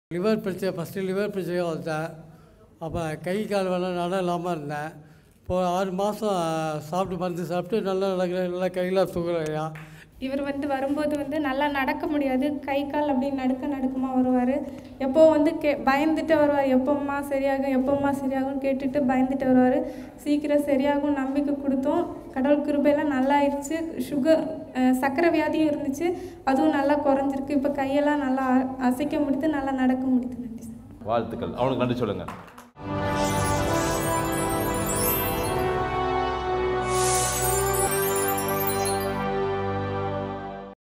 liver பிரச்சனை first liver பிரச்சனையாக வந்தேன் அப்போ கை கால் வேலை நடம் இல்லாமல் இருந்தேன் இப்போது ஆறு மாதம் சாப்பிட்டு மருந்து சாப்பிட்டு நல்லா நடக்கிறேன் நல்லா கையெல்லாம் தூக்குறேயா இவர் வந்து வரும்போது வந்து நல்லா நடக்க முடியாது கை கால் அப்படி நடுக்க நடுக்கமாக வருவார் எப்போ வந்து கே பயந்துட்டு வருவார் எப்போம்மா சரியாகும் எப்போம்மா சரியாகும்னு கேட்டுட்டு பயந்துட்டு வருவார் சீக்கிரம் சரியாகும் நம்பிக்கை கொடுத்தோம் கடவுள் கிருபையெல்லாம் நல்லா ஆயிடுச்சு சுகர் அஹ், சர்க்கரை வியாதியும் இருந்துச்சு அதுவும் நல்லா குறைஞ்சிருக்கு இப்போ கையெல்லாம் நல்லா அ- அசைக்க முடியுது நல்லா நடக்க முடியுது நன்றி சார் வாழ்த்துக்கள் அவனுக்கு நன்றி சொல்லுங்கள்